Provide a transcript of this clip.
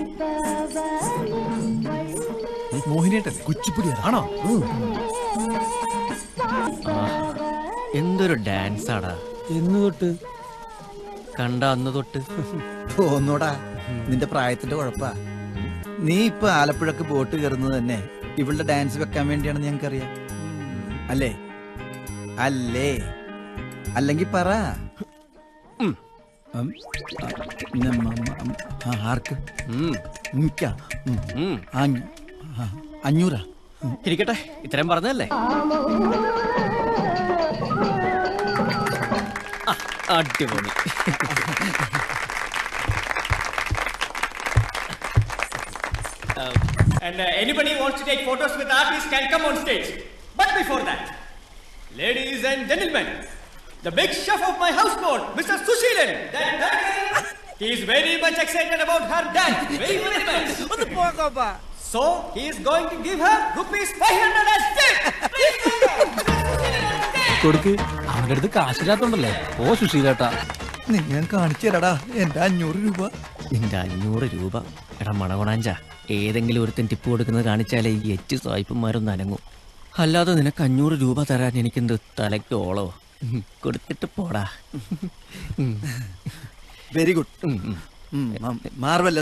മോഹിനിയേട്ടൻ കുച്ചിപ്പുടി ആണോ എന്തൊരു ഡാൻസ് ആടാ എന്ന് തൊട്ട് കണ്ട അന്ന് തൊട്ട് തോന്നൂടാ നിന്റെ പ്രായത്തിന്റെ കുഴപ്പാ നീ ഇപ്പൊ ആലപ്പുഴക്ക് ബോട്ട് കയറുന്നത് തന്നെ ഇവളുടെ ഡാൻസ് വെക്കാൻ വേണ്ടിയാണെന്ന് ഞങ്ങൾക്കറിയാം അല്ലേ അല്ലേ അല്ലെങ്കിൽ പറ ഉം, ആ, ഉം, ഉം, ആ, ആർക്ക് ഉം, എനിക്കാ ഉം, ഉം. ആ, ആ, അഞ്ഞൂറാ ഉം. ഇരിക്കട്ടെ ഇത്രയും പറഞ്ഞതല്ലേ ആ, അടിപൊളി Um, and uh, anybody wants to take photos with artists can come on stage. But before that, ladies and gentlemen, the big chef of my houseboat, Mr. Sushilan. That, that he is very much excited about her dance. Very, very much. So he is going to give her rupees 500 as tip. Please welcome. കൊടുക്ക് അവന്റെ അടുത്ത് കാശില്ലാത്തോണ്ടല്ലേ ഓ സുശീലേട്ടാ നീ ഞാൻ കാണിച്ചു തരാടാ എന്റെ അഞ്ഞൂറ് രൂപ നിന്റെ അഞ്ഞൂറ് രൂപ എടാ മണകൊണാഞ്ച ഏതെങ്കിലും ഒരുത്തൻ ടിപ്പ് കൊടുക്കുന്നത് കാണിച്ചാലേ ഈ എച്ച് സായിപ്പന്മാരൊന്ന് അനങ്ങും അല്ലാതെ നിനക്ക് അഞ്ഞൂറ് രൂപ തരാൻ എനിക്കെന്ത് തലയ്ക്ക് ഓളോ ഉം, കൊടുത്തിട്ട് പോടാ വെരി ഗുഡ് ഉം, ഉം. മാർവല്ല